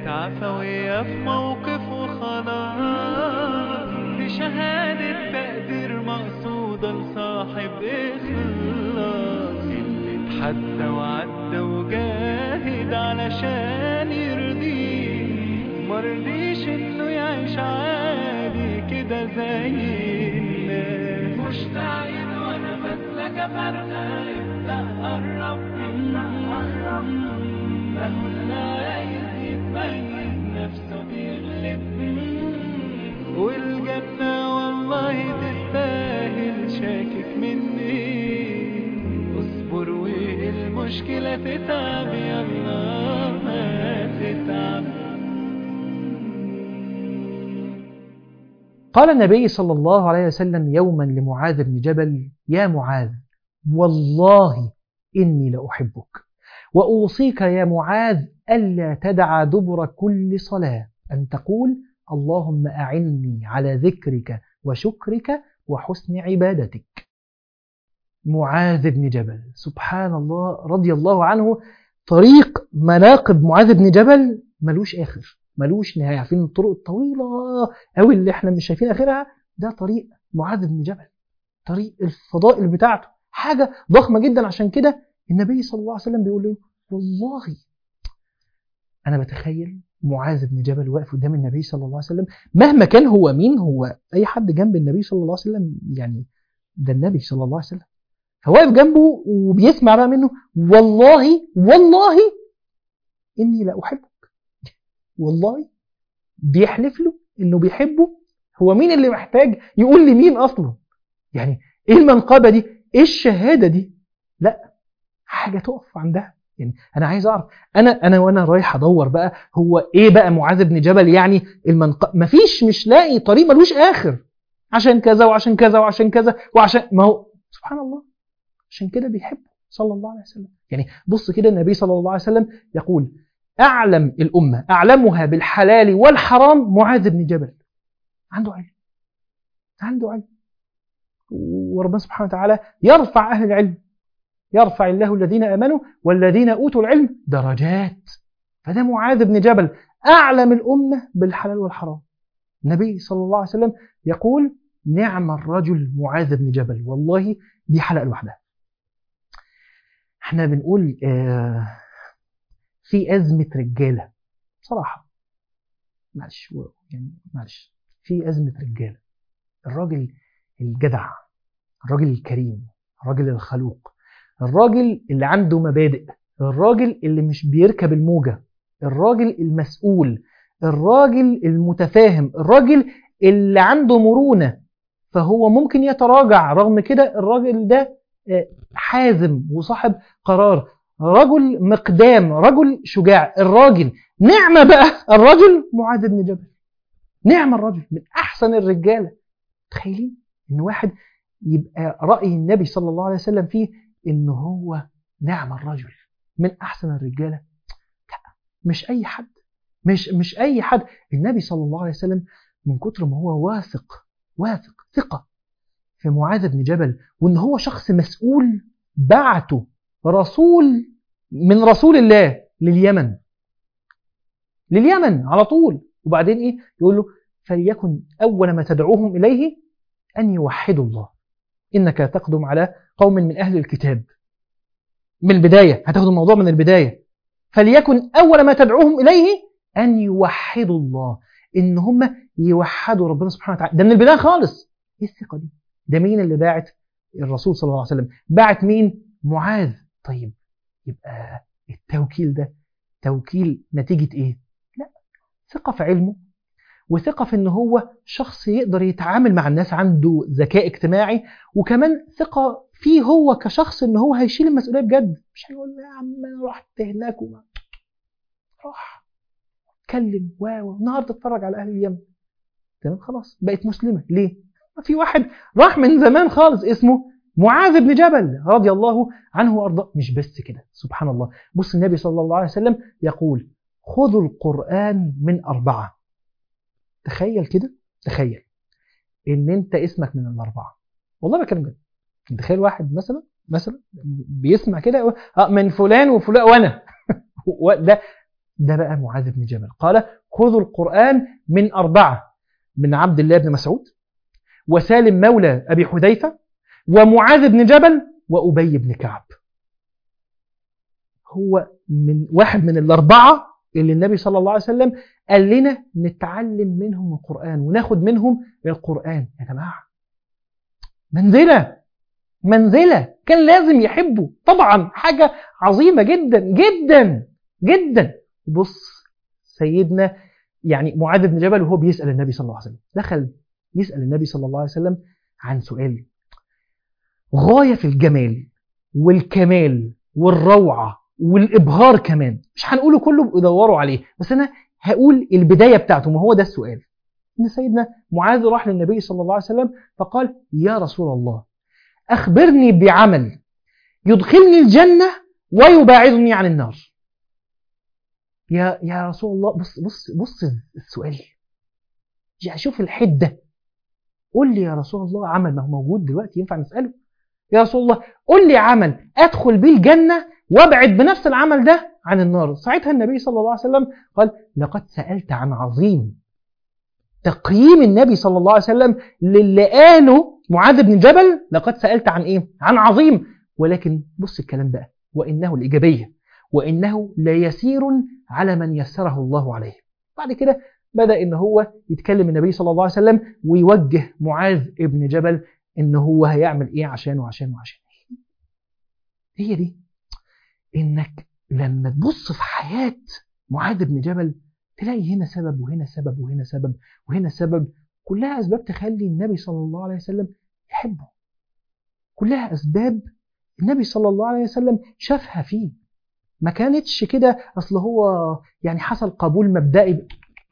كانت عفوية في موقف وخلاص دي شهادة تقدير مقصودة لصاحب إخلاص اللي اتحدى وعدى وجاهد علشان يرضيه مرضيش إنه يعيش عادي كده زي الناس مشتاقين وأنا بسلك فرقة ابدأ قرب ابدأ قرب مهما عايز يتميز نفسه بيغلب والجنة والله تستاهل شاكك مني اصبر والمشكلة تتعب يلا ما تتعب قال النبي صلى الله عليه وسلم يوما لمعاذ بن جبل يا معاذ والله إني لأحبك وأوصيك يا معاذ ألا تدع دبر كل صلاة أن تقول اللهم أعني على ذكرك وشكرك وحسن عبادتك معاذ بن جبل سبحان الله رضي الله عنه طريق مناقب معاذ بن جبل ملوش آخر ملوش نهاية عارفين الطرق الطويلة أوي اللي احنا مش شايفين آخرها ده طريق معاذ بن جبل طريق الفضائل بتاعته حاجة ضخمة جدا عشان كده النبي صلى الله عليه وسلم بيقول له والله أنا بتخيل معاذ بن جبل واقف قدام النبي صلى الله عليه وسلم مهما كان هو مين هو أي حد جنب النبي صلى الله عليه وسلم يعني ده النبي صلى الله عليه وسلم فواقف جنبه وبيسمع بقى منه والله والله إني لا أحبك والله بيحلف له إنه بيحبه هو مين اللي محتاج يقول لي مين أصلا يعني إيه المنقبة دي إيه الشهادة دي لا حاجة تقف عندها يعني انا عايز اعرف انا انا وانا رايح ادور بقى هو ايه بقى معاذ بن جبل يعني المنق... مفيش مش لاقي طريق ملوش اخر عشان كذا وعشان كذا وعشان كذا وعشان ما هو سبحان الله عشان كده بيحب صلى الله عليه وسلم يعني بص كده النبي صلى الله عليه وسلم يقول اعلم الامه اعلمها بالحلال والحرام معاذ بن جبل عنده علم عنده علم وربنا سبحانه وتعالى يرفع اهل العلم يرفع الله الذين امنوا والذين اوتوا العلم درجات فده معاذ بن جبل اعلم الامه بالحلال والحرام النبي صلى الله عليه وسلم يقول نعم الرجل معاذ بن جبل والله دي حلقه لوحدها احنا بنقول آه في ازمه رجاله بصراحه معلش يعني معلش في ازمه رجاله الراجل الجدع الراجل الكريم الراجل الخلوق الراجل اللي عنده مبادئ الراجل اللي مش بيركب الموجة الراجل المسؤول الراجل المتفاهم الراجل اللي عنده مرونة فهو ممكن يتراجع رغم كده الراجل ده حازم وصاحب قرار رجل مقدام رجل شجاع الراجل نعمة بقى الرجل معاذ بن جبل نعم الرجل من أحسن الرجالة تخيلين إن واحد يبقى رأي النبي صلى الله عليه وسلم فيه ان هو نعم الرجل من احسن الرجاله لا مش اي حد مش مش اي حد النبي صلى الله عليه وسلم من كتر ما هو واثق واثق ثقه في معاذ بن جبل وان هو شخص مسؤول بعته رسول من رسول الله لليمن لليمن على طول وبعدين ايه يقول له فليكن اول ما تدعوهم اليه ان يوحدوا الله انك تقدم على قوم من أهل الكتاب من البداية هتاخد الموضوع من البداية فليكن أول ما تدعوهم إليه أن يوحدوا الله إن هم يوحدوا ربنا سبحانه وتعالى ده من البداية خالص إيه الثقة دي ده مين اللي باعت الرسول صلى الله عليه وسلم باعت مين معاذ طيب يبقى التوكيل ده توكيل نتيجة إيه لا ثقة في علمه وثقة في ان هو شخص يقدر يتعامل مع الناس عنده ذكاء اجتماعي وكمان ثقة فيه هو كشخص ان هو هيشيل المسؤولية بجد مش هيقول يا عم انا رحت هناك وما راح اتكلم و النهارده اتفرج على اهل اليمن تمام خلاص بقت مسلمة ليه؟ ما في واحد راح من زمان خالص اسمه معاذ بن جبل رضي الله عنه وارضاه مش بس كده سبحان الله بص النبي صلى الله عليه وسلم يقول خذوا القرآن من أربعة تخيل كده تخيل ان انت اسمك من الاربعه والله بكلم جد تخيل واحد مثلا مثلا بيسمع كده اه من فلان وفلان وانا ده ده بقى معاذ بن جبل قال خذوا القرآن من أربعة من عبد الله بن مسعود وسالم مولى أبي حذيفة ومعاذ بن جبل وأبي بن كعب هو من واحد من الأربعة اللي النبي صلى الله عليه وسلم قال لنا نتعلم منهم القرآن وناخد منهم القرآن يا جماعة منزلة منزلة كان لازم يحبه طبعا حاجة عظيمة جدا جدا جدا بص سيدنا يعني معاذ بن جبل وهو بيسأل النبي صلى الله عليه وسلم دخل يسأل النبي صلى الله عليه وسلم عن سؤال غاية في الجمال والكمال والروعة والإبهار كمان مش هنقوله كله ادوروا عليه بس أنا هقول البداية بتاعته ما هو ده السؤال إن سيدنا معاذ راح للنبي صلى الله عليه وسلم فقال يا رسول الله أخبرني بعمل يدخلني الجنة ويباعدني عن النار يا يا رسول الله بص بص بص السؤال يعني شوف الحدة قول لي يا رسول الله عمل ما هو موجود دلوقتي ينفع نسأله يا رسول الله قول لي عمل أدخل بيه الجنة وابعد بنفس العمل ده عن النار ساعتها النبي صلى الله عليه وسلم قال لقد سألت عن عظيم تقييم النبي صلى الله عليه وسلم للي قاله معاذ بن جبل لقد سألت عن إيه؟ عن عظيم ولكن بص الكلام بقى وإنه الإيجابية وإنه ليسير على من يسره الله عليه بعد كده بدأ إن هو يتكلم النبي صلى الله عليه وسلم ويوجه معاذ ابن جبل إن هو هيعمل إيه عشان وعشان وعشان هي دي إنك لما تبص في حياة معاذ بن جبل تلاقي هنا سبب وهنا سبب وهنا سبب وهنا سبب كلها أسباب تخلي النبي صلى الله عليه وسلم يحبه كلها أسباب النبي صلى الله عليه وسلم شافها فيه ما كانتش كده أصل هو يعني حصل قبول مبدئي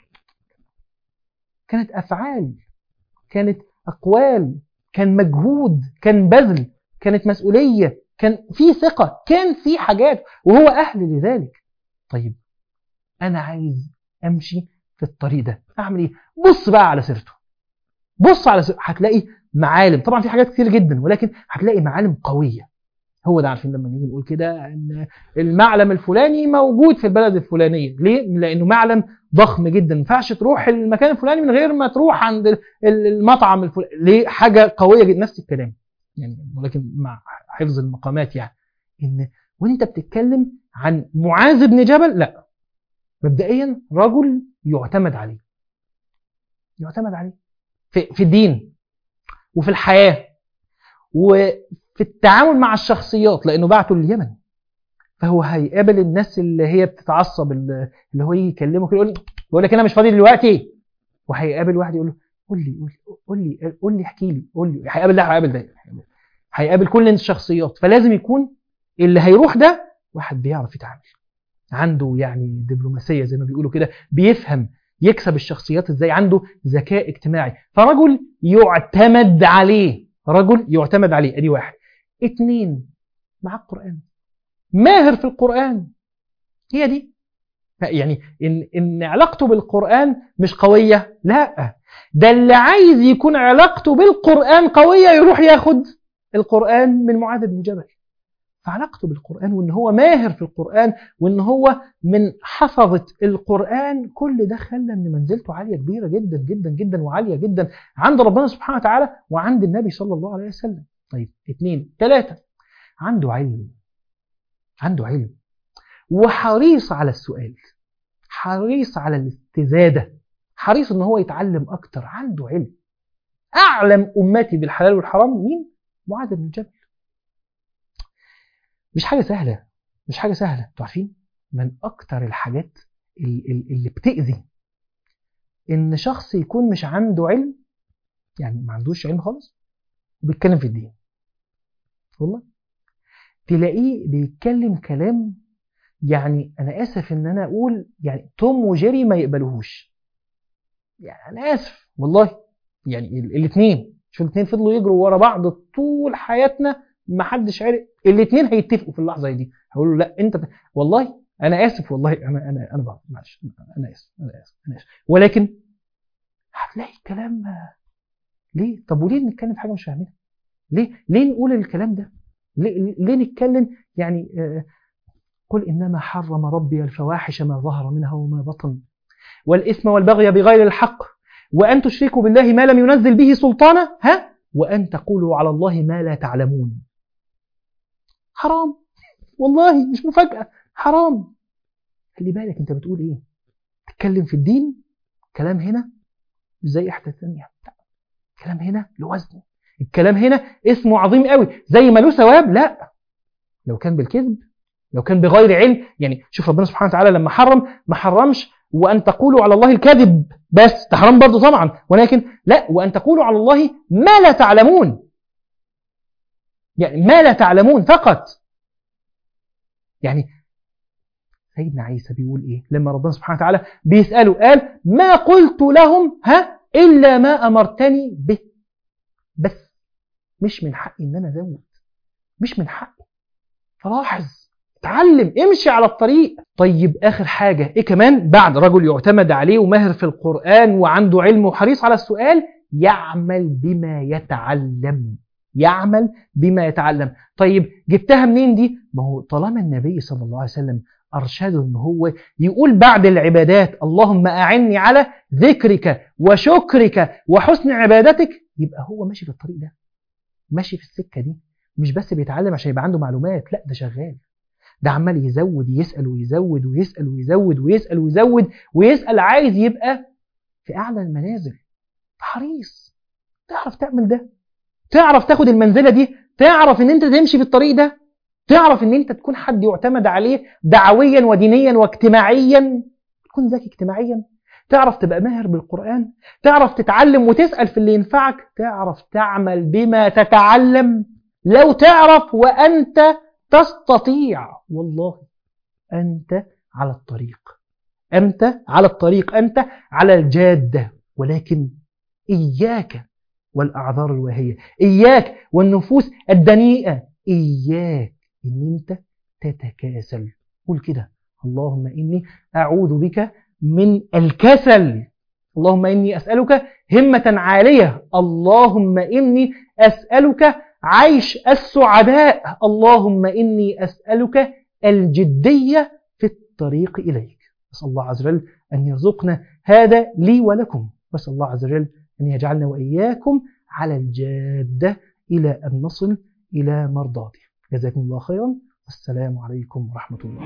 كانت أفعال كانت أقوال كان مجهود كان بذل كانت مسؤولية كان في ثقة كان في حاجات وهو أهل لذلك طيب أنا عايز أمشي في الطريق ده أعمل إيه بص بقى على سيرته بص على سيرته هتلاقي معالم طبعا في حاجات كتير جدا ولكن هتلاقي معالم قوية هو ده عارفين لما نيجي نقول كده ان المعلم الفلاني موجود في البلد الفلانيه ليه لانه معلم ضخم جدا ما ينفعش تروح المكان الفلاني من غير ما تروح عند المطعم الفلاني ليه حاجه قويه جدا نفس الكلام يعني ولكن مع حفظ المقامات يعني ان وانت بتتكلم عن معاذ بن جبل لا مبدئيا رجل يعتمد عليه يعتمد عليه في, في الدين وفي الحياه وفي التعامل مع الشخصيات لانه بعته لليمن فهو هيقابل الناس اللي هي بتتعصب اللي هو يجي يكلمه كده يقول يقول لك انا مش فاضي دلوقتي وهيقابل واحد يقول له قول لي قول لي قول لي قول لي احكي لي قول لي هيقابل ده هيقابل ده هيقابل كل الشخصيات فلازم يكون اللي هيروح ده واحد بيعرف يتعامل عنده يعني دبلوماسيه زي ما بيقولوا كده بيفهم يكسب الشخصيات ازاي عنده ذكاء اجتماعي فرجل يعتمد عليه رجل يعتمد عليه ادي واحد اتنين مع القرآن ماهر في القرآن هي دي يعني إن, إن علاقته بالقرآن مش قوية لا ده اللي عايز يكون علاقته بالقرآن قوية يروح ياخد القرآن من معاذ بن جبل فعلاقته بالقرآن وإن هو ماهر في القرآن وإن هو من حفظة القرآن كل ده خلى إن منزلته عالية كبيرة جدا جدا جدا وعالية جدا عند ربنا سبحانه وتعالى وعند النبي صلى الله عليه وسلم طيب اثنين ثلاثة عنده علم عنده علم وحريص على السؤال حريص على الاستزادة حريص ان هو يتعلم اكتر عنده علم اعلم امتي بالحلال والحرام مين معاذ بن جبل مش حاجة سهلة مش حاجة سهلة انتوا عارفين من اكتر الحاجات اللي بتأذي ان شخص يكون مش عنده علم يعني ما عندوش علم خالص وبيتكلم في الدين والله تلاقيه بيتكلم كلام يعني انا اسف ان انا اقول يعني توم وجيري ما يقبلوهوش يعني انا اسف والله يعني الاثنين شوف الاثنين فضلوا يجروا ورا بعض طول حياتنا ما حدش عرف الاثنين هيتفقوا في اللحظه دي هيقولوا لا انت والله انا اسف والله انا انا انا بعض معلش انا اسف انا اسف انا اسف ولكن هتلاقي الكلام ليه طب وليه نتكلم في حاجه مش فاهمينها ليه ليه نقول الكلام ده ليه, ليه نتكلم يعني قل إنما حرم ربي الفواحش ما ظهر منها وما بطن والإثم والبغي بغير الحق وأن تشركوا بالله ما لم ينزل به سلطانا ها وأن تقولوا على الله ما لا تعلمون حرام والله مش مفاجأة حرام خلي بالك انت بتقول ايه تتكلم في الدين كلام هنا مش زي احدى الثانية كلام هنا له وزن الكلام هنا اسمه عظيم قوي زي ما له ثواب لا لو كان بالكذب لو كان بغير علم يعني شوف ربنا سبحانه وتعالى لما حرم ما حرمش وأن تقولوا على الله الكذب بس ده حرام برضه طبعا ولكن لا وأن تقولوا على الله ما لا تعلمون يعني ما لا تعلمون فقط يعني سيدنا عيسى بيقول ايه لما ربنا سبحانه وتعالى بيسأله قال ما قلت لهم ها إلا ما أمرتني به بس مش من حقي ان انا ازود مش من حقي فلاحظ اتعلم امشي على الطريق طيب اخر حاجة ايه كمان بعد رجل يعتمد عليه وماهر في القرآن وعنده علم وحريص على السؤال يعمل بما يتعلم يعمل بما يتعلم طيب جبتها منين دي ما هو طالما النبي صلى الله عليه وسلم أرشده أن هو يقول بعد العبادات اللهم أعني على ذكرك وشكرك وحسن عبادتك يبقى هو ماشي في الطريق ده ماشي في السكة دي مش بس بيتعلم عشان يبقى عنده معلومات لا ده شغال ده عمال يزود يسأل ويزود ويسأل ويزود ويسأل ويزود ويسأل عايز يبقى في أعلى المنازل حريص تعرف تعمل ده تعرف تاخد المنزلة دي تعرف ان انت تمشي في الطريق ده تعرف ان انت تكون حد يعتمد عليه دعويا ودينيا واجتماعيا تكون ذكي اجتماعيا تعرف تبقى ماهر بالقرآن تعرف تتعلم وتسأل في اللي ينفعك تعرف تعمل بما تتعلم لو تعرف وأنت تستطيع والله أنت على الطريق أنت على الطريق أنت على الجادة ولكن إياك والأعذار الواهية إياك والنفوس الدنيئة إياك إن أنت تتكاسل قول كده اللهم إني أعوذ بك من الكسل اللهم إني أسألك همة عالية اللهم إني أسألك عيش السعداء اللهم إني أسألك الجدية في الطريق إليك أسأل الله عز وجل أن يرزقنا هذا لي ولكم وأسأل الله عز وجل أن يجعلنا وإياكم على الجادة إلى أن نصل إلى مرضاته جزاكم الله خيرا والسلام عليكم ورحمة الله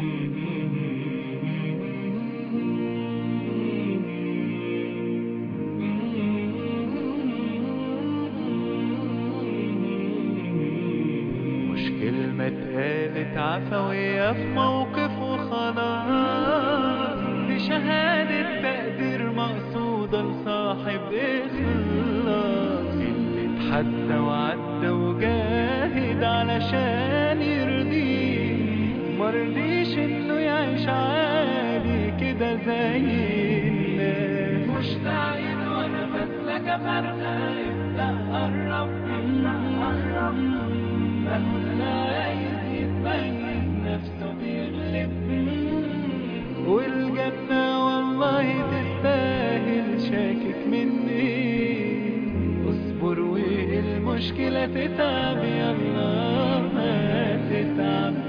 مش كلمة اتقالت عفوية في موقف وخلاص دي شهادة تقدير مقصودة لصاحب إخلاص اللي اتحدى وعدى وجاهد علشان يرضيه مرضيش إنه يعيش عادي كده زي الناس مشتاقين وأنا بسلك فرقة ابدأ قرب ابدأ قرب مهما عايز يتميز نفسه بيغلب والجنة والله تستاهل شاكك مني اصبر والمشكلة تتعب يلا ما تتعب